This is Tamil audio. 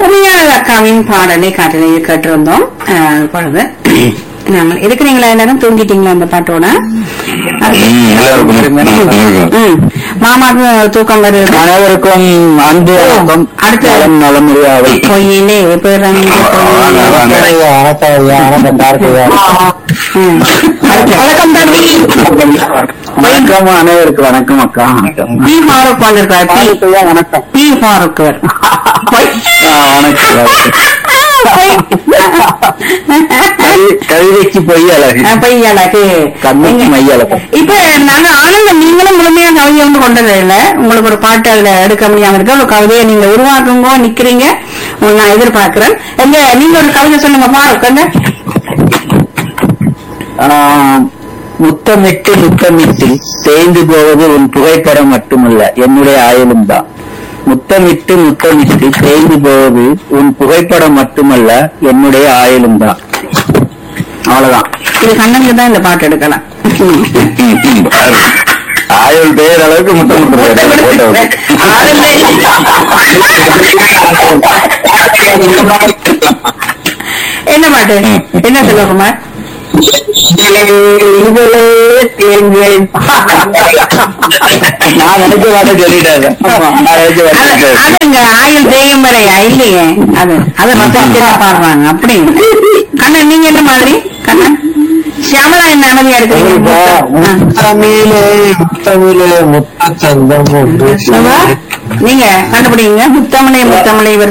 புவியாளர் அக்காவின் பாடலை காட்டிலே கேட்டிருந்தோம் அஹ், பொழுது நாங்கள் இருக்கிறீங்களா எல்லாரும் தூங்கிட்டீங்களா அந்த பாட்டோட ம். மாமாக்கு தூக்கம் வருது அனைவருக்கும் அன்பு வணக்கம் அடுத்து. நலம் நலமுறையாவை பொய்யிலே பிறந்து ம். அடுத்து. வணக்கம் தம்பி வணக்கம் அனைவருக்கு வணக்கம் அக்கா வணக்கம் பி ஃபாரூக் வந்திருக்கார் பி வணக்கம் பி ஃபாரூக் பொய். ஆ, வணக்கம் பொய். கவி- கவிதைக்கு பொய் அழகு அஹ், பொய் அழகு கண்ணுக்கு மை அழகு இப்ப நாங்க ஆனந்தம் நீங்களும் முழுமையா கவிதை வந்து கொண்டது இல்ல உங்களுக்கு ஒரு பாட்டு அதுல எடுக்க முடியாம இருக்கு ஒரு கவிதையை நீங்க உருவாக்குங்க நிக்கிறீங்க உங்களை நான் எதிர்பார்க்கிறேன் எங்க நீங்க ஒரு கவிதை சொல்லுங்க பாருங்க ஆ, முத்தமிட்டு முத்தமிட்டு தேய்ந்து போவது உன் புகைப்படம் மட்டுமல்ல என்னுடைய ஆயுளும் தான் முத்தமிட்டு முத்தமிட்டு தேய்ந்து போவது உன் புகைப்படம் மட்டுமல்ல என்னுடைய ஆயுளும் தான் அவ்வளவுதான் இது கண்ணனுக்கு தான் இந்த பாட்டு எடுக்கலாம் ஆயுள் பெயர் அளவுக்கு முத்தம் ஆளுமே. என்ன பாட்டு என்ன செல்வகுமார் நான் நினைச்ச வார்த்தை சொல்லிட்டாங்க நான் நினைச்ச அது வார்த்தை அது இங்க ஆயுள் தேயும் வரையா இல்லையே அது அதை பத்தி பாடுறாங்க அப்படி கண்ணன் நீங்க என்ன மாதிரி கண்ணன் சியாமலா என்ன அமைதியா இருக்கீங்க ஆ. தமிழே தமிழே முத்த சந்தம் ஒன்று நீங்க கண்டுபிடிங்க முத்தமிழை முத்தமிழை இவர்